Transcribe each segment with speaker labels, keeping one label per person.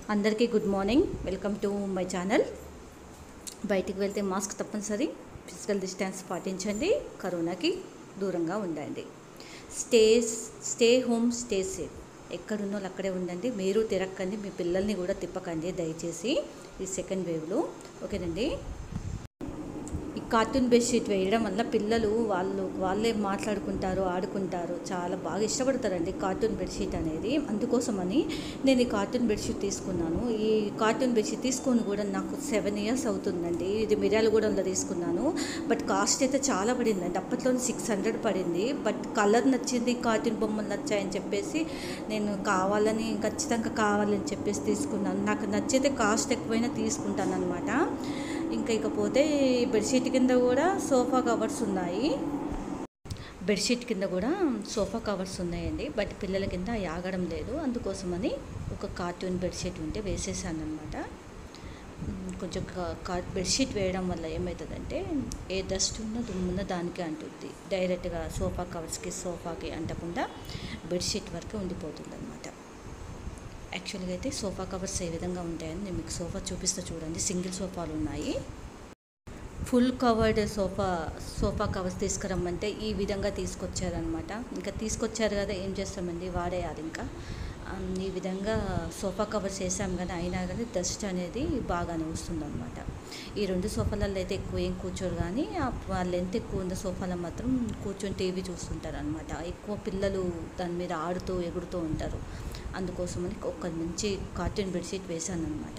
Speaker 1: అందరికీ good morning welcome to my channel బయటికి వెళ్తే మాస్క్ తప్పనిసరి ఫిజికల్ డిస్టెన్స్ పాటించండి కరోనాకి దూరంగా ఉండండి stay stay home stay safe ఎక్కడున్నో వాళ్ళు అక్కడే ఉండండి మీరు తిరక్కండి మీ పిల్లల్ని కూడా తిప్పకండి దయచేసి ఈ సెకండ్ వేవ్లో ఓకేనండి ఈ కార్టూన్ బెడ్షీట్ వేయడం వల్ల పిల్లలు వాళ్ళు వాళ్ళే మాట్లాడుకుంటారు ఆడుకుంటారు చాలా బాగా ఇష్టపడతారండి కార్టూన్ బెడ్షీట్ అనేది అందుకోసమని నేను ఈ కార్టూన్ బెడ్షీట్ తీసుకున్నాను ఈ కార్టూన్ బెడ్షీట్ తీసుకొని కూడా నాకు సెవెన్ ఇయర్స్ అవుతుందండి ఇది మిర్యాలగూడెంలో తీసుకున్నాను బట్ కాస్ట్ అయితే చాలా పడిందండి అప్పట్లో సిక్స్ హండ్రెడ్ పడింది బట్ కలర్ నచ్చింది కార్టూన్ బొమ్మలు నచ్చాయని చెప్పేసి నేను కావాలని ఖచ్చితంగా కావాలని చెప్పేసి తీసుకున్నాను నాకు నచ్చితే కాస్ట్ ఎక్కువైనా తీసుకుంటాను అనమాట ఇంకా ఇకపోతే ఈ బెడ్షీట్ కింద కూడా సోఫా కవర్స్ ఉన్నాయి బెడ్షీట్ కింద కూడా సోఫా కవర్స్ ఉన్నాయండి బట్ పిల్లల కింద అవి ఆగడం లేదు అందుకోసమని ఒక కార్టూన్ బెడ్షీట్ ఉంటే వేసేసాను అనమాట కొంచెం కా బెడ్షీట్ వేయడం వల్ల ఏమవుతుందంటే ఏ డస్ట్ ఉన్నా దుమ్మున్న దానికి అంటుంది డైరెక్ట్గా సోఫా కవర్స్కి సోఫాకి అంటకుండా బెడ్షీట్ వరకు ఉండిపోతుంది అనమాట యాక్చువల్గా అయితే సోఫా కవర్స్ ఏ విధంగా ఉంటాయని నేను మీకు సోఫా చూపిస్తూ చూడండి సింగిల్ సోఫాలు ఉన్నాయి full covered sofa sofa covers తీసుకురమ్మంటే ఈ విధంగా తీసుకొచ్చారనమాట ఇంకా తీసుకొచ్చారు కదా ఏం చేస్తామండి వాడేయాలి ఇంకా ఈ విధంగా సోఫా కవర్స్ వేసాం కానీ అయినా కానీ డస్ట్ అనేది బాగానే వస్తుందన్నమాట ఈ రెండు సోఫాలలో అయితే ఎక్కువ ఏం కూర్చోరు కానీ ఆ లెంత్ ఎక్కువ ఉన్న సోఫాలో మాత్రం కూర్చొని టీవీ చూస్తుంటారు అనమాట ఎక్కువ పిల్లలు దాని మీద ఆడుతూ ఎగురుతూ ఉంటారు అందుకోసమని ఒక మంచి కార్టూన్ బెడ్షీట్ వేశాను అనమాట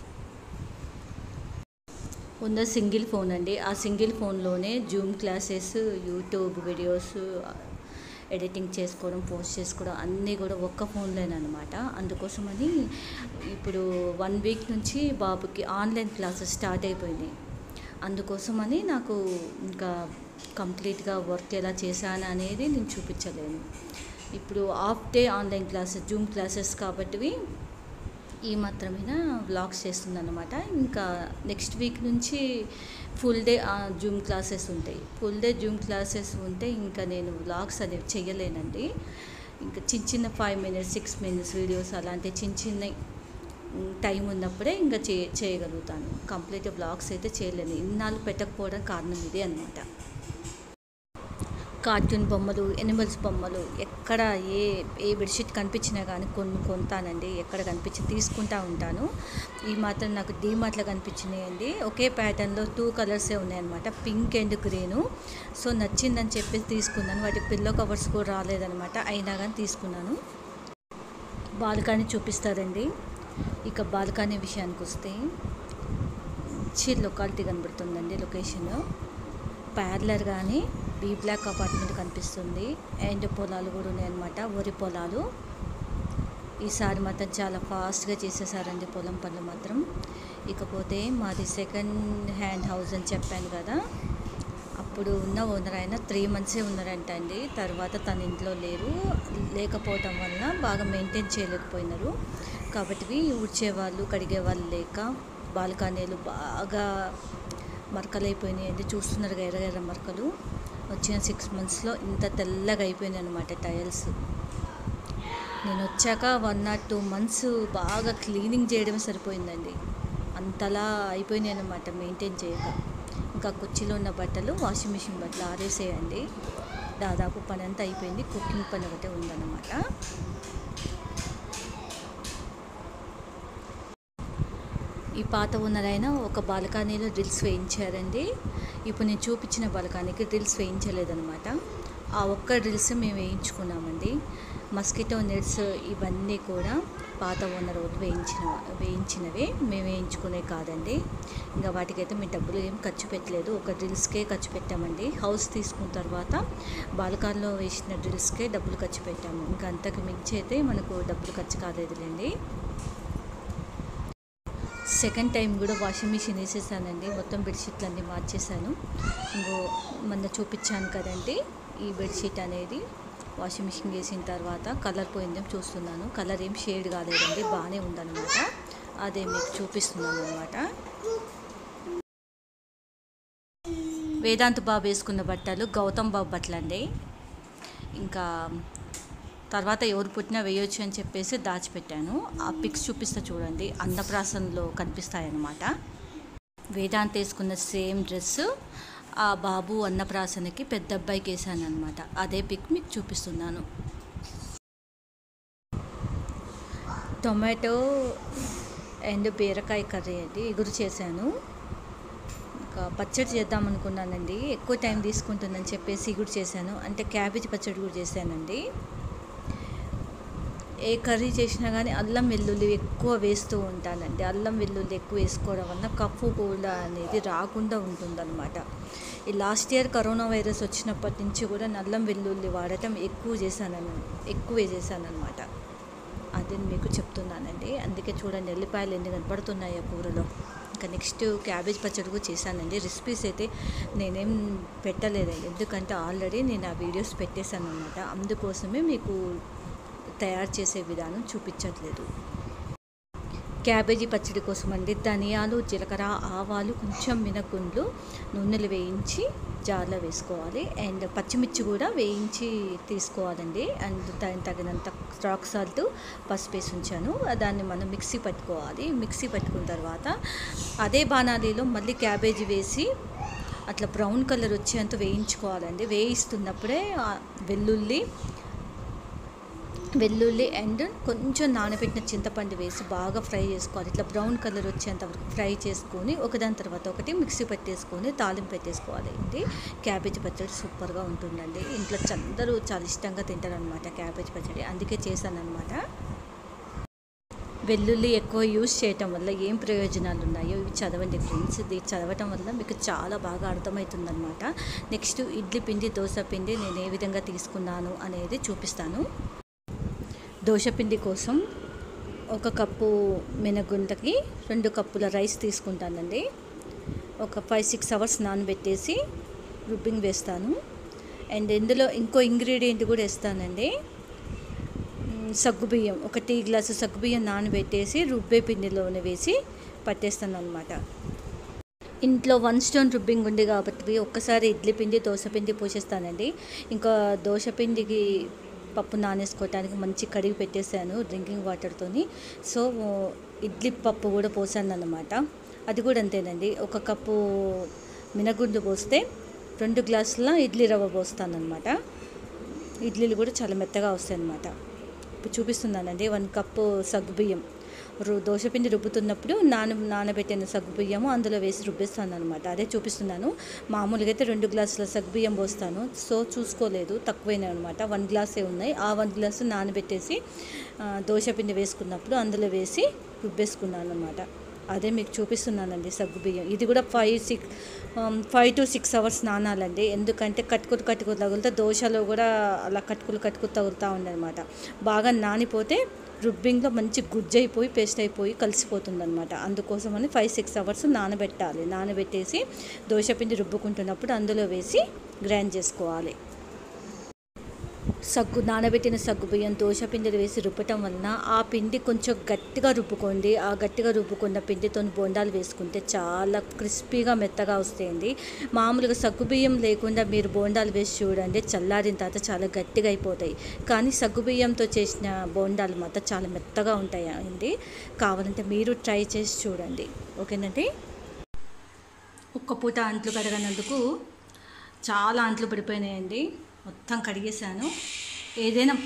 Speaker 1: ఉన్న సింగిల్ ఫోన్ అండి ఆ సింగిల్ ఫోన్లోనే zoom classes YouTube videos editing చేసుకోవడం పోస్ట్ చేసుకోవడం అన్నీ కూడా ఒక్క ఫోన్లోనమాట అందుకోసమని ఇప్పుడు వన్ వీక్ నుంచి బాబుకి ఆన్లైన్ క్లాసెస్ స్టార్ట్ అయిపోయినాయి అందుకోసమని నాకు ఇంకా కంప్లీట్గా వర్క్ ఎలా చేశాను అనేది నేను చూపించలేను ఇప్పుడు half day online classes zoom classes కాబట్టి ఈ మాత్రమేనా వ్లాగ్స్ చేస్తుందన్నమాట ఇంకా నెక్స్ట్ వీక్ నుంచి ఫుల్ డే జూమ్ క్లాసెస్ ఉంటాయి ఫుల్ డే జూమ్ క్లాసెస్ ఉంటే ఇంకా నేను వ్లాగ్స్ అనేవి చేయలేనండి ఇంకా చిన్న చిన్న five minutes six minutes videos అలాంటి చిన్న చిన్న టైం ఉన్నప్పుడే ఇంకా చే చేయగలుగుతాను కంప్లీట్ బ్లాగ్స్ అయితే చేయలేను ఇన్నాళ్ళు పెట్టకపోవడం కారణం ఇదే అనమాట కార్టూన్ బొమ్మలు ఎనిమల్స్ బొమ్మలు ఎక్కడ ఏ ఏ బెడ్షీట్ కనిపించినా కానీ కొన్ని కొంటానండి ఎక్కడ కనిపించి తీసుకుంటా ఉంటాను ఈ మాత్రం నాకు డీమార్ట్లో కనిపించినాయండి ఒకే ప్యాటర్న్లో టూ కలర్సే ఉన్నాయన్నమాట పింక్ అండ్ గ్రీను సో నచ్చిందని చెప్పేసి తీసుకున్నాను వాటి పిల్లో కవర్స్ కూడా రాలేదనమాట అయినా కానీ తీసుకున్నాను బాల్కనీ చూపిస్తారండి ఇక బాల్కనీ విషయానికి వస్తే మంచి లొకాలిటీ కనబడుతుందండి లొకేషన్ ప్యార్లర్ కానీ బీ బ్లాక్ అపార్ట్మెంట్ కనిపిస్తుంది అండ్ పొలాలు కూడా ఉన్నాయన్నమాట వరి పొలాలు ఈసారి మాత్రం చాలా ఫాస్ట్గా చేసేసారండి పొలం పనులు మాత్రం ఇకపోతే మాది సెకండ్ హ్యాండ్ హౌస్ అని చెప్పాను కదా అప్పుడు ఉన్న ఓనర్ ఆయన త్రీ మంత్సే ఉన్నారంట అండి తర్వాత తన ఇంట్లో లేరు లేకపోవటం వల్ల బాగా మెయింటైన్ చేయలేకపోయినారు కాబట్టి ఊడ్చేవాళ్ళు కడిగేవాళ్ళు లేక బాల్కనీలు బాగా మరకలైపోయినాయి అండి చూస్తున్నారు ఎర్ర ఎర్ర మరకలు వచ్చిన సిక్స్ మంత్స్లో ఇంత తెల్లగా అయిపోయినాయి అనమాట టైల్స్ నేను వచ్చాక వన్ ఆర్ టూ మంత్స్ బాగా క్లీనింగ్ చేయడం సరిపోయిందండి అంతలా అయిపోయినాయి అనమాట మెయింటైన్ చేయక ఇంకా కుర్చీలో ఉన్న బట్టలు వాషింగ్ మిషన్ బట్టలు ఆరేసేయండి దాదాపు పని అంతా అయిపోయింది కుకింగ్ పని ఒకటే ఉందన్నమాట ఈ పాత ఓనరైనా ఒక బాల్కనీలో డ్రిల్స్ వేయించారండి ఇప్పుడు నేను చూపించిన బాల్కనీకి డ్రిల్స్ వేయించలేదనమాట ఆ ఒక్క డ్రిల్స్ మేము వేయించుకున్నామండి మస్కిటో నెట్స్ ఇవన్నీ కూడా పాత ఓనర్ వేయించిన వేయించినవే మేము వేయించుకునే కాదండి ఇంకా వాటికైతే మేము డబ్బులు ఏం ఖర్చు పెట్టలేదు ఒక డ్రిల్స్కే ఖర్చు పెట్టామండి హౌస్ తీసుకున్న తర్వాత బాల్కాన్లో వేసిన డ్రిల్స్కే డబ్బులు ఖర్చు పెట్టాము ఇంకా అంతకు మించి అయితే మనకు డబ్బులు ఖర్చు కాలేదులేండి సెకండ్ టైం కూడా వాషింగ్ మిషన్ వేసేసానండి మొత్తం బెడ్షీట్లు అన్నీ మార్చేసాను ఇంకో మొన్న చూపించాను కదండి ఈ బెడ్షీట్ అనేది వాషింగ్ మిషన్ వేసిన తర్వాత కలర్ పోయిందేం చూస్తున్నాను కలర్ ఏం షేడ్ కాలేదండి బాగానే ఉందన్నమాట అదే మీకు చూపిస్తున్నాను అనమాట వేదాంత్ బాబు వేసుకున్న బట్టలు గౌతమ్ బాబు బట్టలు అండి ఇంకా తర్వాత ఎవరు పుట్టినా వేయొచ్చు అని చెప్పేసి దాచిపెట్టాను ఆ పిక్స్ చూపిస్తా చూడండి అన్నప్రాసనలో కనిపిస్తాయన్నమాట వేదాంత్ వేసుకున్న సేమ్ డ్రెస్ ఆ బాబు అన్నప్రాసనకి పెద్ద అబ్బాయికి వేసాను అనమాట అదే పిక్ మీకు చూపిస్తున్నాను టొమాటో అండ్ బీరకాయ కర్రీ అండి ఎగురు చేశాను ఇంకా పచ్చడి చేద్దాం అనుకున్నానండి ఎక్కువ టైం తీసుకుంటుందని చెప్పేసి ఎగురు చేశాను అంటే క్యాబేజ్ పచ్చడి కూడా చేశానండి ఏ కర్రీ చేసినా కానీ అల్లం వెల్లుల్లి ఎక్కువ వేస్తూ ఉంటానండి అల్లం వెల్లుల్లి ఎక్కువ వేసుకోవడం వల్ల కప్పు కూడా అనేది రాకుండా ఉంటుందన్నమాట ఈ లాస్ట్ ఇయర్ కరోనా వైరస్ వచ్చినప్పటి నుంచి కూడా అల్లం వెల్లుల్లి వాడటం ఎక్కువ చేశాను ఎక్కువ చేశానన్నమాట అది మీకు చెప్తున్నానండి అందుకే చూడండి ఎల్లిపాయలు ఎన్ని కనపడుతున్నాయి ఆ కూరలో ఇంకా నెక్స్ట్ క్యాబేజ్ పచ్చడి కూడా చేశానండి రెసిపీస్ అయితే నేనేం పెట్టలేదండి ఎందుకంటే ఆల్రెడీ నేను ఆ వీడియోస్ పెట్టేశాను అనమాట అందుకోసమే మీకు తయారు చేసే విధానం చూపించట్లేదు క్యాబేజీ పచ్చడి కోసం అండి ధనియాలు జీలకర్ర ఆవాలు కొంచెం మినగుండ్లు నూనెలు వేయించి జార్లో వేసుకోవాలి అండ్ పచ్చిమిర్చి కూడా వేయించి తీసుకోవాలండి అండ్ దానికి తగినంత రాక్ సాల్ట్ పసుపు వేసి ఉంచాను దాన్ని మనం మిక్సీ పట్టుకోవాలి మిక్సీ పట్టుకున్న తర్వాత అదే బాణాలీలో మళ్ళీ క్యాబేజీ వేసి అట్లా బ్రౌన్ కలర్ వచ్చేంత వేయించుకోవాలండి వేయిస్తున్నప్పుడే ఆ వెల్లుల్లి వెల్లుల్లి అండ్ కొంచెం నానబెట్టిన చింతపండు వేసి బాగా ఫ్రై చేసుకోవాలి ఇట్లా బ్రౌన్ కలర్ వచ్చేంత వరకు ఫ్రై చేసుకొని ఒకదాని తర్వాత ఒకటి మిక్సీ పెట్టేసుకొని తాలింపు పెట్టేసుకోవాలి అండి క్యాబేజ్ పచ్చడి సూపర్గా ఉంటుందండి ఇంట్లో అందరూ చాలా ఇష్టంగా తింటారనమాట క్యాబేజ్ పచ్చడి అందుకే చేశాను అనమాట వెల్లుల్లి ఎక్కువ యూజ్ చేయటం వల్ల ఏం ప్రయోజనాలు ఉన్నాయో ఇవి చదవండి ఫ్రెండ్స్ ఇది చదవటం వల్ల మీకు చాలా బాగా అర్థమవుతుందన్నమాట నెక్స్ట్ ఇడ్లీ పిండి దోశ పిండి నేను ఏ విధంగా తీసుకున్నాను అనేది చూపిస్తాను దోశపిండి కోసం ఒక కప్పు మినగుంటకి రెండు కప్పుల రైస్ తీసుకుంటానండి ఒక ఫైవ్ సిక్స్ అవర్స్ నానబెట్టేసి రుబ్బింగ్ వేస్తాను అండ్ ఇందులో ఇంకో ఇంగ్రీడియంట్ కూడా వేస్తానండి సగ్గుబియ్యం ఒక టీ గ్లాసు సగ్గుబియ్యం నానబెట్టేసి రుబ్బే పిండిలోనే వేసి పట్టేస్తాను అనమాట ఇంట్లో వన్ స్టోన్ రుబ్బింగ్ ఉంది కాబట్టి ఒక్కసారి ఇడ్లీ పిండి దోశ పిండి పోసేస్తానండి ఇంకా దోశ పిండికి పప్పు నానేసుకోవటానికి మంచి కడిగి పెట్టేశాను డ్రింకింగ్ వాటర్తోని సో ఇడ్లీ పప్పు కూడా పోసాను అన్నమాట అది కూడా అంతేనండి ఒక కప్పు మినగుండు పోస్తే రెండు గ్లాసుల ఇడ్లీ రవ్వ పోస్తాను అనమాట ఇడ్లీలు కూడా చాలా మెత్తగా వస్తాయి అన్నమాట ఇప్పుడు చూపిస్తున్నానండి వన్ కప్పు సగ్గుబియ్యం రు దోశపిండి రుబ్బుతున్నప్పుడు నాన నానబెట్టిన సగ్గుబియ్యము అందులో వేసి రుబ్బిస్తాను అనమాట అదే చూపిస్తున్నాను మామూలుగా అయితే రెండు గ్లాసుల సగ్గుబియ్యం పోస్తాను సో చూసుకోలేదు తక్కువైనా అనమాట వన్ గ్లాసే ఉన్నాయి ఆ వన్ గ్లాసు నానబెట్టేసి దోశపిండి వేసుకున్నప్పుడు అందులో వేసి రుబ్బేసుకున్నాను అనమాట అదే మీకు చూపిస్తున్నానండి సగ్గుబియ్యం ఇది కూడా five six five to six hours నానాలండి ఎందుకంటే కట్టుకులు కట్టుకులు తగులుతా దోశలో కూడా అలా కట్టుకులు కట్టుకులు తగులుతూ ఉండనమాట బాగా నానిపోతే రుబ్బింగ్లో మంచి గుజ్జు అయిపోయి పేస్ట్ అయిపోయి కలిసిపోతుంది అనమాట అందుకోసమని ఫైవ్ సిక్స్ అవర్స్ నానబెట్టాలి నానబెట్టేసి దోశపిండి రుబ్బుకుంటున్నప్పుడు అందులో వేసి గ్రైండ్ చేసుకోవాలి సగ్గు నానబెట్టిన సగ్గు బియ్యం దోశ పిండిలు వేసి రుబ్బటం వలన ఆ పిండి కొంచెం గట్టిగా రుబ్బుకోండి ఆ గట్టిగా రుబ్బుకున్న పిండితో బోండాలు వేసుకుంటే చాలా క్రిస్పీగా మెత్తగా వస్తాయండి మామూలుగా సగ్గు బియ్యం లేకుండా మీరు బోండాలు వేసి చూడండి చల్లారిన తర్వాత చాలా గట్టిగా అయిపోతాయి కానీ సగ్గు బియ్యంతో చేసిన బోండాలు మాత్రం చాలా మెత్తగా ఉంటాయి అండి కావాలంటే మీరు ట్రై చేసి చూడండి ఓకేనండి ఒక్క పూట అంట్లు కడగనందుకు చాలా అంట్లు పడిపోయినాయండి మొత్తం కడిగేశాను ఏదైనా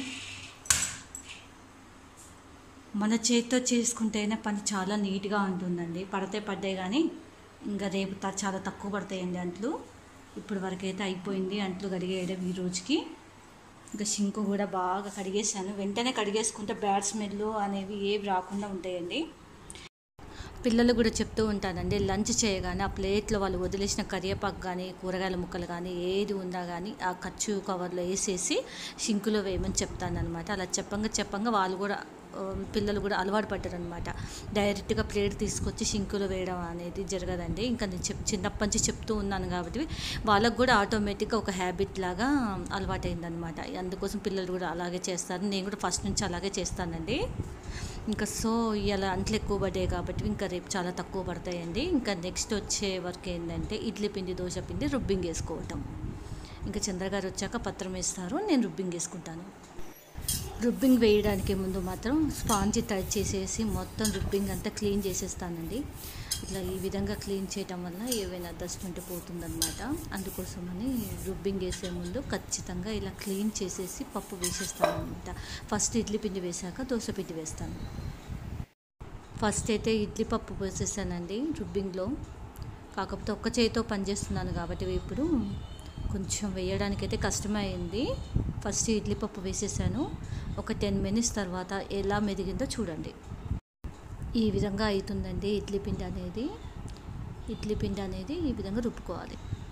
Speaker 1: మన చేతితో చేసుకుంటేనే పని చాలా నీట్గా ఉంటుందండి పడితే పడ్డాయి కానీ ఇంకా రేపు త- చాలా తక్కువ పడతాయండి అంట్లు ఇప్పుడు వరకైతే అయిపోయింది అంట్లు కడిగేయడం ఈ రోజుకి ఇంకా షింకు కూడా బాగా కడిగేసాను వెంటనే కడిగేసుకుంటే బ్యాడ్ స్మెల్ అనేవి ఏవి రాకుండా ఉంటాయండి పిల్లలు కూడా చెప్తూ ఉంటానండి లంచ్ చేయగానే ఆ ప్లేట్లో వాళ్ళు వదిలేసిన కరివేపాకు కానీ కూరగాయల ముక్కలు కానీ ఏది ఉందా కానీ ఆ ఖర్చు కవర్లో వేసేసి షింకులో వేయమని చెప్తానమాట అలా చెప్పంగా చెప్పంగా వాళ్ళు కూడా ఆ, పిల్లలు కూడా అలవాటు పడ్డారనమాట డైరెక్ట్గా ప్లేట్ తీసుకొచ్చి షింకులో వేయడం అనేది జరగదండి ఇంకా నేను చెప్ చిన్నప్పటి నుంచి చెప్తూ ఉన్నాను కాబట్టి వాళ్ళకు కూడా ఆటోమేటిక్గా ఒక హ్యాబిట్ లాగా అలవాటైందనమాట అందుకోసం పిల్లలు కూడా అలాగే చేస్తారు నేను కూడా ఫస్ట్ నుంచి అలాగే చేస్తానండి ఇంకా సో ఇలా అంట్లు ఎక్కువ పడ్డాయి కాబట్టి ఇంకా రేపు చాలా తక్కువ పడతాయండి ఇంకా నెక్స్ట్ వచ్చే వర్క్ ఏంటంటే ఇడ్లీ పిండి దోశ పిండి రుబ్బింగ్ వేసుకోవటం ఇంకా చంద్రగారు వచ్చాక పత్రం వేస్తారు నేను రుబ్బింగ్ వేసుకుంటాను రుబ్బింగ్ వేయడానికి ముందు మాత్రం స్పాంజ్ టచ్ చేసేసి మొత్తం రుబ్బింగ్ అంతా క్లీన్ చేసేస్తానండి ఇట్లా ఈ విధంగా క్లీన్ చేయటం వల్ల ఏవైనా డస్ట్ ఉంటే పోతుందన్నమాట అందుకోసమని రుబ్బింగ్ వేసే ముందు ఖచ్చితంగా ఇలా క్లీన్ చేసేసి పప్పు వేసేస్తాను అనమాట ఫస్ట్ ఇడ్లీ పిండి వేసాక దోశ పిండి వేస్తాను ఫస్ట్ అయితే ఇడ్లీ పప్పు వేసేసానండి రుబ్బింగ్లో కాకపోతే ఒక్క చేతితో పనిచేస్తున్నాను కాబట్టి ఇప్పుడు కొంచెం వేయడానికి అయితే కష్టమైంది ఫస్ట్ ఇడ్లీ పప్పు వేసేసాను ఒక టెన్ మినిట్స్ తర్వాత ఎలా మెదిగిందో చూడండి ఈ విధంగా అవుతుందండి ఇడ్లీ పిండి అనేది ఇడ్లీ పిండి అనేది ఈ విధంగా రుబ్బుకోవాలి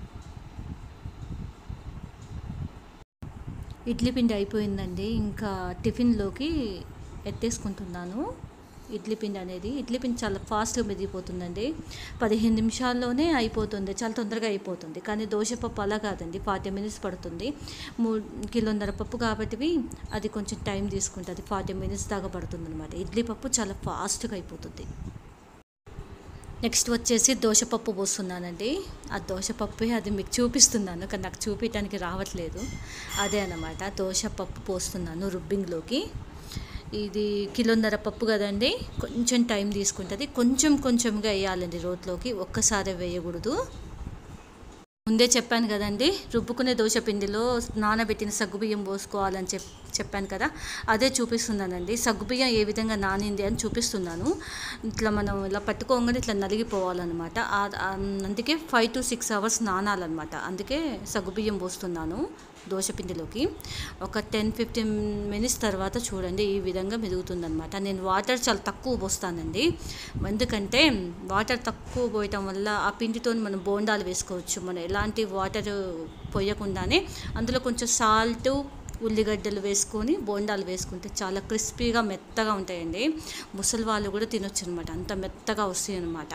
Speaker 1: ఇడ్లీ పిండి అయిపోయిందండి ఇంకా టిఫిన్లోకి ఎత్తేసుకుంటున్నాను ఇడ్లీ పిండి అనేది ఇడ్లీ పిండి చాలా ఫాస్ట్గా మెదిగిపోతుందండి పదిహేను నిమిషాల్లోనే అయిపోతుంది చాలా తొందరగా అయిపోతుంది కానీ దోశపప్పు అలా కాదండి ఫార్టీ మినిట్స్ పడుతుంది మూడు కిలోన్నర పప్పు కాబట్టి అది కొంచెం టైం తీసుకుంటుంది ఫార్టీ మినిట్స్ దాకా పడుతుంది అనమాట ఇడ్లీ పప్పు చాలా ఫాస్ట్గా అయిపోతుంది నెక్స్ట్ వచ్చేసి దోశపప్పు పోస్తున్నానండి ఆ దోశపప్పే అది మీకు చూపిస్తున్నాను కానీ నాకు చూపించడానికి రావట్లేదు అదే అనమాట దోశపప్పు పోస్తున్నాను రుబ్బింగ్లోకి ఇది కిలోన్నర పప్పు కదండి కొంచెం టైం తీసుకుంటుంది కొంచెం కొంచెంగా వేయాలండి రోట్లోకి ఒక్కసారి వేయకూడదు ముందే చెప్పాను కదండి రుబ్బుకునే దోశ పిండిలో నానబెట్టిన సగ్గుబియ్యం పోసుకోవాలని చెప్ చెప్పాను కదా అదే చూపిస్తున్నానండి సగ్గుబియ్యం ఏ విధంగా నానింది అని చూపిస్తున్నాను ఇట్లా మనం ఇలా పట్టుకోగానే ఇట్లా నలిగిపోవాలన్నమాట అందుకే ఫైవ్ టు సిక్స్ అవర్స్ నానాలన్నమాట అందుకే సగ్గుబియ్యం పోస్తున్నాను దోశ పిండిలోకి ఒక టెన్ ఫిఫ్టీన్ మినిట్స్ తర్వాత చూడండి ఈ విధంగా మెదుగుతుందనమాట నేను వాటర్ చాలా తక్కువ పోస్తానండి ఎందుకంటే వాటర్ తక్కువ పోయటం వల్ల ఆ పిండితో మనం బోండాలు వేసుకోవచ్చు మనం ఎలాంటి వాటర్ పోయకుండానే అందులో కొంచెం సాల్ట్ ఉల్లిగడ్డలు వేసుకొని బోండాలు వేసుకుంటే చాలా క్రిస్పీగా మెత్తగా ఉంటాయండి ముసలి వాళ్ళు కూడా తినొచ్చు అనమాట అంత మెత్తగా వస్తాయి అనమాట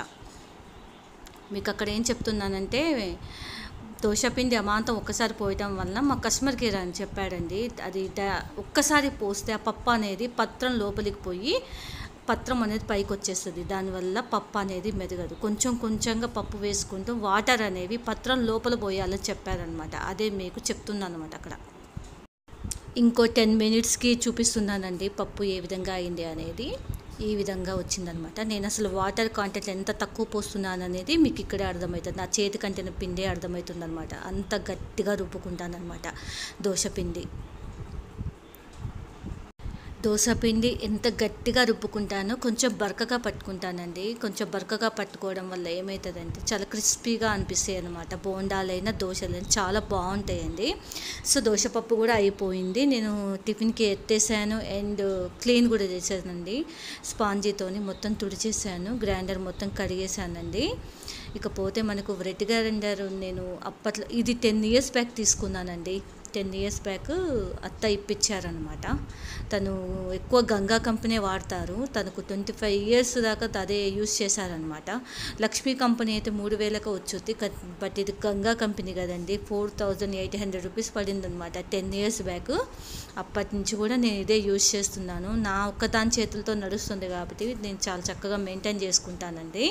Speaker 1: మీకు అక్కడ ఏం చెప్తున్నానంటే దోశపిండి అమాంతం ఒక్కసారి పోయటం వలన మా కస్టమర్కి అని చెప్పాడండి అది ఒక్కసారి పోస్తే ఆ పప్పు అనేది పత్రం లోపలికి పోయి పత్రం అనేది పైకి వచ్చేస్తుంది దానివల్ల పప్పు అనేది మెదగదు కొంచెం కొంచెంగా పప్పు వేసుకుంటూ వాటర్ అనేవి పత్రం లోపల పోయాలని చెప్పారనమాట అదే మీకు చెప్తున్నాను అనమాట అక్కడ ఇంకో టెన్ మినిట్స్కి చూపిస్తున్నానండి పప్పు ఏ విధంగా అయింది అనేది ఈ విధంగా వచ్చిందనమాట నేను అసలు వాటర్ కాంటెంట్ ఎంత తక్కువ పోస్తున్నాను అనేది మీకు ఇక్కడే అర్థమవుతుంది నా చేతి కంటే పిండే అర్థమవుతుంది అనమాట అంత గట్టిగా రుబ్బుకుంటాను అనమాట దోశ పిండి దోశ పిండి ఎంత గట్టిగా రుబ్బుకుంటానో కొంచెం బరకగా పట్టుకుంటానండి కొంచెం బరకగా పట్టుకోవడం వల్ల ఏమవుతుందంటే చాలా క్రిస్పీగా అనిపిస్తాయి అనమాట బోండాలైనా దోశలైనా చాలా బాగుంటాయండి సో దోశపప్పు కూడా అయిపోయింది నేను టిఫిన్కి ఎత్తేసాను అండ్ క్లీన్ కూడా చేశానండి స్పాంజీతోని మొత్తం తుడిచేసాను గ్రైండర్ మొత్తం కడిగేసానండి ఇకపోతే మనకు రెడ్ గ్రైండర్ నేను అప్పట్లో ఇది టెన్ ఇయర్స్ బ్యాక్ తీసుకున్నానండి టెన్ ఇయర్స్ బ్యాక్ అత్త ఇప్పించారనమాట తను ఎక్కువ గంగా కంపెనీ వాడతారు తనకు ట్వంటీ ఫైవ్ ఇయర్స్ దాకా అదే యూస్ చేశారనమాట లక్ష్మీ కంపెనీ అయితే మూడు వేలకు వచ్చుద్ది బట్ ఇది గంగా కంపెనీ కదండి four thousand eight hundred rupees పడిందనమాట టెన్ ఇయర్స్ బ్యాక్ అప్పటి నుంచి కూడా నేను ఇదే యూస్ చేస్తున్నాను నా ఒక్కదాని చేతులతో నడుస్తుంది కాబట్టి నేను చాలా చక్కగా మెయింటైన్ చేసుకుంటానండి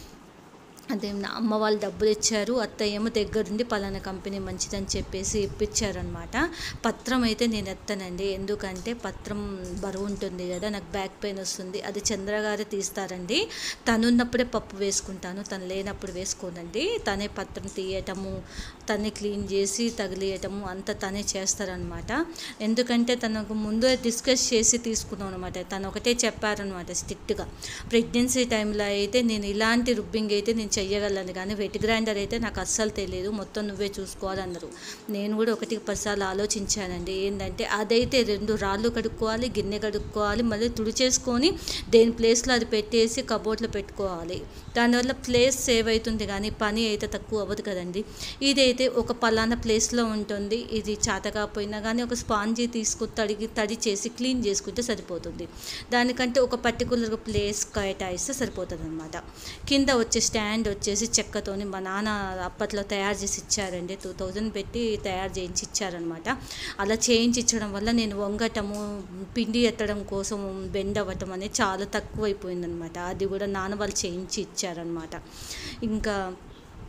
Speaker 1: అదే నా అమ్మ వాళ్ళు డబ్బులు ఇచ్చారు అత్తయ్య ఏమో దగ్గరుండి పలానా కంపెనీ మంచిదని చెప్పేసి ఇప్పించారనమాట పత్రం అయితే నేను ఎత్తానండి ఎందుకంటే పత్రం బరువు ఉంటుంది కదా నాకు బ్యాక్ పెయిన్ వస్తుంది అది చంద్రగారే తీస్తారండి తను ఉన్నప్పుడే పప్పు వేసుకుంటాను తను లేనప్పుడు వేసుకోనండి తనే పత్రం తీయటము తనే క్లీన్ చేసి తగిలియటము అంతా తనే చేస్తారనమాట ఎందుకంటే తనకు ముందే డిస్కస్ చేసి తీసుకున్నాం అనమాట తను ఒకటే చెప్పారనమాట స్ట్రిక్ట్గా ప్రెగ్నెన్సీ టైంలో అయితే నేను ఇలాంటి రుబ్బింగ్ అయితే నేను చెయ్యగలను కానీ వెట్ గ్రైండర్ అయితే నాకు అస్సలు తెలియదు మొత్తం నువ్వే చూసుకోవాలన్నారు నేను కూడా ఒకటి పదిసార్లు ఆలోచించానండి ఏంటంటే అదైతే రెండు రాళ్ళు కడుక్కోవాలి గిన్నె కడుక్కోవాలి మళ్ళీ తుడిచేసుకొని దేని ప్లేస్లో అది పెట్టేసి కబోర్డ్లో పెట్టుకోవాలి దానివల్ల ప్లేస్ సేవ్ అవుతుంది కానీ పని అయితే తక్కువ అవ్వదు కదండి ఇదైతే ఒక పలానా ప్లేస్లో ఉంటుంది ఇది చాతకాపోయినా కానీ ఒక స్పాంజీ తీసుకుని తడిగి తడి చేసి క్లీన్ చేసుకుంటే సరిపోతుంది దానికంటే ఒక పర్టికులర్ ప్లేస్ కేటాయిస్తే సరిపోతుంది అనమాట కింద వచ్చే స్టాండ్ వచ్చేసి చెక్కతోని మా నాన్న అప్పట్లో తయారు చేసి ఇచ్చారండి టూ థౌజండ్ పెట్టి తయారు చేయించి ఇచ్చారనమాట అలా చేయించి ఇచ్చడం వల్ల నేను వంగటము పిండి ఎత్తడం కోసం బెండ్ అవ్వటం అనేది చాలా తక్కువ అయిపోయిందనమాట అది కూడా నాన్న వాళ్ళు చేయించి ఇచ్చారనమాట ఇంకా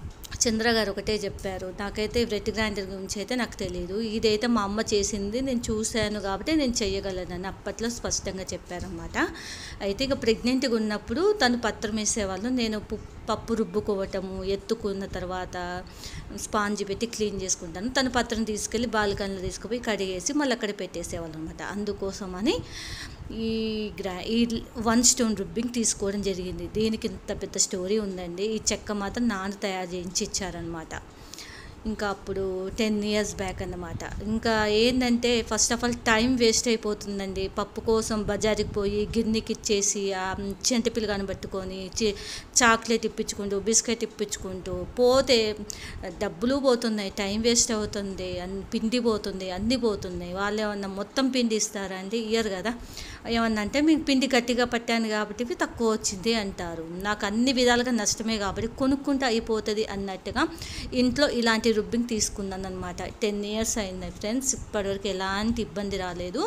Speaker 1: చంద్ర గారు ఒకటే చెప్పారు నాకైతే బ్రెడ్ గ్రైండర్ గురించి అయితే నాకు తెలియదు ఇదైతే మా అమ్మ చేసింది నేను చూశాను కాబట్టి నేను చెయ్యగలనని అప్పట్లో స్పష్టంగా చెప్పారనమాట అయితే ఇక ప్రెగ్నెంట్గా ఉన్నప్పుడు తను పత్రం వేసేవాళ్ళు నేను పు- పప్పు రుబ్బుకోవటము ఎత్తుకున్న తర్వాత స్పాంజ్ పెట్టి క్లీన్ చేసుకుంటాను తను పత్రం తీసుకెళ్ళి బాల్కనీలో తీసుకుపోయి కడిగేసి మళ్ళీ అక్కడ పెట్టేసేవాళ్ళు అనమాట అందుకోసమని ఈ గ్రా ఈ వన్ స్టోన్ రుబ్బింగ్ తీసుకోవడం జరిగింది దీనికి ఇంత పెద్ద స్టోరీ ఉందండి ఈ చెక్క మాత్రం నాన్న తయారు చేయించి ఇచ్చారనమాట ఇంకా అప్పుడు టెన్ ఇయర్స్ బ్యాక్ అన్నమాట ఇంకా ఏంటంటే first of all time waste అయిపోతుందండి పప్పు కోసం బజారుకి పోయి గిన్నెకి ఇచ్చేసి ఆ చెంటి పిల్లగాని పట్టుకొని చి- చాక్లెట్ ఇప్పించుకుంటూ బిస్కెట్ ఇప్పించుకుంటూ పోతే డబ్బులు పోతున్నాయి టైం వేస్ట్ అవుతుంది అన్ని పిండి పోతుంది అన్నీ పోతున్నాయి వాళ్ళు ఏమన్నా మొత్తం పిండి ఇస్తారా అండి ఇయ్యరు కదా ఏమన్నా అంటే మీకు పిండి గట్టిగా పట్టాను కాబట్టి ఇవి తక్కువ వచ్చింది అంటారు నాకు అన్ని విధాలుగా నష్టమే కాబట్టి కొనుక్కుంటే అయిపోతుంది అన్నట్టుగా ఇంట్లో ఇలాంటి రుబ్బింగ్ తీసుకున్నాను అనమాట టెన్ ఇయర్స్ అయింది ఫ్రెండ్స్ ఇప్పటివరకు ఎలాంటి ఇబ్బంది రాలేదు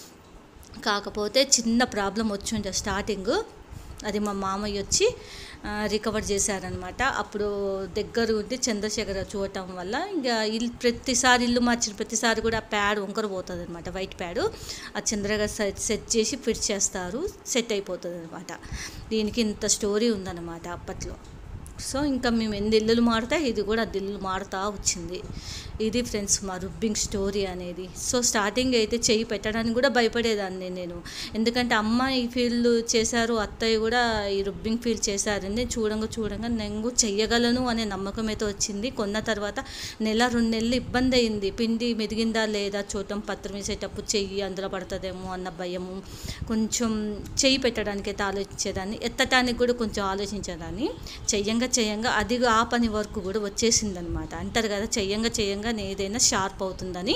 Speaker 1: కాకపోతే చిన్న ప్రాబ్లం వచ్చిండే స్టార్టింగ్ అది మా మామయ్య వచ్చి ఆ, రికవర్ చేశారనమాట అప్పుడు దగ్గర ఉండి చంద్రశేఖర్ చూడటం వల్ల ఇంకా ఇల్లు ప్రతిసారి ఇల్లు మార్చిన ప్రతిసారి కూడా ప్యాడ్ వంకర పోతుంది అనమాట వైట్ ప్యాడ్ ఆ చంద్రగా సెట్ సెట్ చేసి ఫిట్ చేస్తారు సెట్ అయిపోతుంది అనమాట దీనికి ఇంత స్టోరీ ఉందన్నమాట అప్పట్లో సో ఇంకా మేము ఎన్ని ఇల్లులు మారుతా ఇది కూడా అది ఇల్లు మారుతా వచ్చింది ఇది ఫ్రెండ్స్ మా రుబ్బింగ్ స్టోరీ అనేది సో స్టార్టింగ్ అయితే చెయ్యి పెట్టడానికి కూడా భయపడేదాన్ని నేను ఎందుకంటే అమ్మ ఈ ఫీల్డ్ చేశారు అత్తయ్య కూడా ఈ రుబ్బింగ్ ఫీల్డ్ చేశారని చూడంగా చూడంగా నేను చెయ్యగలను అనే నమ్మకం అయితే వచ్చింది కొన్న తర్వాత నెల రెండు నెలలు ఇబ్బంది అయింది పిండి మెదిగిందా లేదా చూడటం పత్రం వేసేటప్పుడు చెయ్యి అందులో పడుతుందేమో అన్న భయము కొంచెం చెయ్యి పెట్టడానికి అయితే ఆలోచించేదాన్ని ఎత్తటానికి కూడా కొంచెం ఆలోచించేదాన్ని చెయ్యంగా చెయ్యంగా అది ఆ పని వరకు కూడా వచ్చేసింది అనమాట అంటారు కదా చెయ్యంగా చెయ్యంగా ఏదైనా షార్ప్ అవుతుందని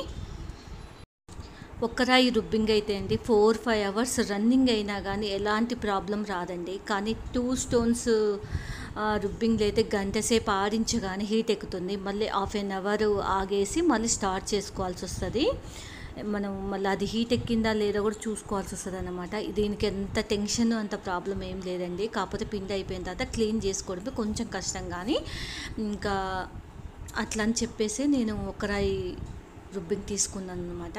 Speaker 1: ఒక్కరాయి రుబ్బింగ్ అయితే అండి ఫోర్ ఫైవ్ అవర్స్ రన్నింగ్ అయినా కానీ ఎలాంటి ప్రాబ్లం రాదండి కానీ టూ స్టోన్స్ రుబ్బింగ్లో అయితే గంట సేపు ఆడించగానే హీట్ ఎక్కుతుంది మళ్ళీ హాఫ్ ఎన్ అవర్ ఆగేసి మళ్ళీ స్టార్ట్ చేసుకోవాల్సి వస్తుంది మనం మళ్ళీ అది హీట్ ఎక్కిందా లేదా కూడా చూసుకోవాల్సి వస్తుంది అనమాట దీనికి ఎంత టెన్షన్ అంత ప్రాబ్లం ఏం లేదండి కాకపోతే పిండి అయిపోయిన తర్వాత క్లీన్ చేసుకోవడమే కొంచెం కష్టం కానీ ఇంకా అట్లా అని చెప్పేసి నేను ఒకరాయి రుబ్బింగ్ తీసుకున్నాను అనమాట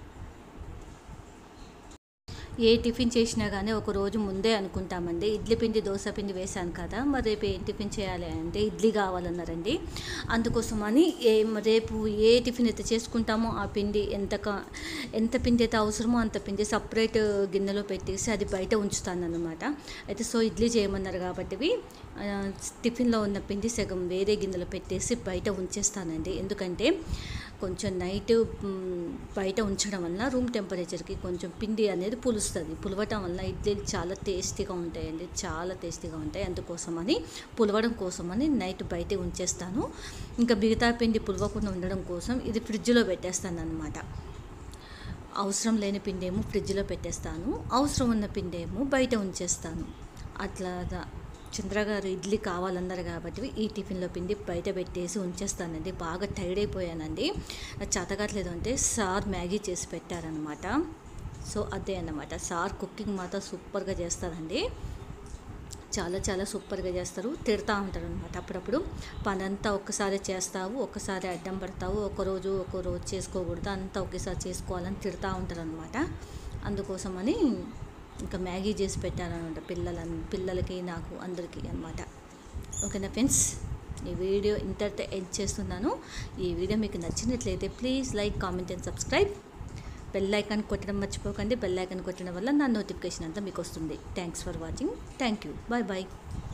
Speaker 1: ఏ టిఫిన్ చేసినా కానీ ఒక రోజు ముందే అనుకుంటామండి ఇడ్లీ పిండి దోశ పిండి వేశాను కదా మరి రేపు ఏం టిఫిన్ చేయాలి అంటే ఇడ్లీ కావాలన్నారండి అందుకోసమని ఏ రేపు ఏ టిఫిన్ అయితే చేసుకుంటామో ఆ పిండి ఎంత క- ఎంత పిండి అయితే అవసరమో అంత పిండి సపరేట్ గిన్నెలో పెట్టేసి అది బయట ఉంచుతాను అనమాట అయితే సో ఇడ్లీ చేయమన్నారు కాబట్టి ఆ, టిఫిన్లో ఉన్న పిండి సగం వేరే గిన్నెలో పెట్టేసి బయట ఉంచేస్తానండి ఎందుకంటే కొంచెం నైట్ మ్, బయట ఉంచడం వల్ల రూమ్ టెంపరేచర్కి కొంచెం పిండి అనేది పులుస్తుంది పులవటం వల్ల ఇడ్లీలు చాలా టేస్టీగా ఉంటాయండి చాలా టేస్టీగా ఉంటాయి అందుకోసమని పులవడం కోసమని నైట్ బయట ఉంచేస్తాను ఇంకా మిగతా పిండి పులవకుండా ఉండడం కోసం ఇది ఫ్రిడ్జ్లో పెట్టేస్తాను అనమాట అవసరం లేని పిండి ఏమో ఫ్రిడ్జ్లో పెట్టేస్తాను అవసరం ఉన్న పిండి ఏమో బయట ఉంచేస్తాను అట్లా చంద్ర గారు ఇడ్లీ కావాలన్నారు కాబట్టి ఈ టిఫిన్లో పిండి బయట పెట్టేసి ఉంచేస్తానండి బాగా టైర్డ్ అయిపోయానండి నాకు చేతగట్లేదు అంటే సార్ మ్యాగీ చేసి పెట్టారనమాట సో అదే అన్నమాట సార్ కుకింగ్ మాత్రం సూపర్గా చేస్తారండి చాలా చాలా సూపర్గా చేస్తారు తిడతా ఉంటారు అనమాట అప్పుడప్పుడు పనంతా ఒక్కసారి చేస్తావు ఒక్కసారి అడ్డం పడతావు ఒకరోజు ఒక రోజు చేసుకోకూడదు అంతా ఒకేసారి చేసుకోవాలని తిడతా ఉంటారు అనమాట అందుకోసమని ఇంకా మ్యాగీ చేసి పెట్టారనమాట పిల్లల పిల్లలకి నాకు అందరికీ అనమాట ఓకేనా ఫ్రెండ్స్ ఈ వీడియో ఇంతటితో ఎండ్ చేస్తున్నాను ఈ వీడియో మీకు నచ్చినట్లయితే please like comment and subscribe bell icon కొట్టడం మర్చిపోకండి బెల్ ఐకాన్ కొట్టడం వల్ల నా నోటిఫికేషన్ అంతా మీకు వస్తుంది thanks for watching thank you bye bye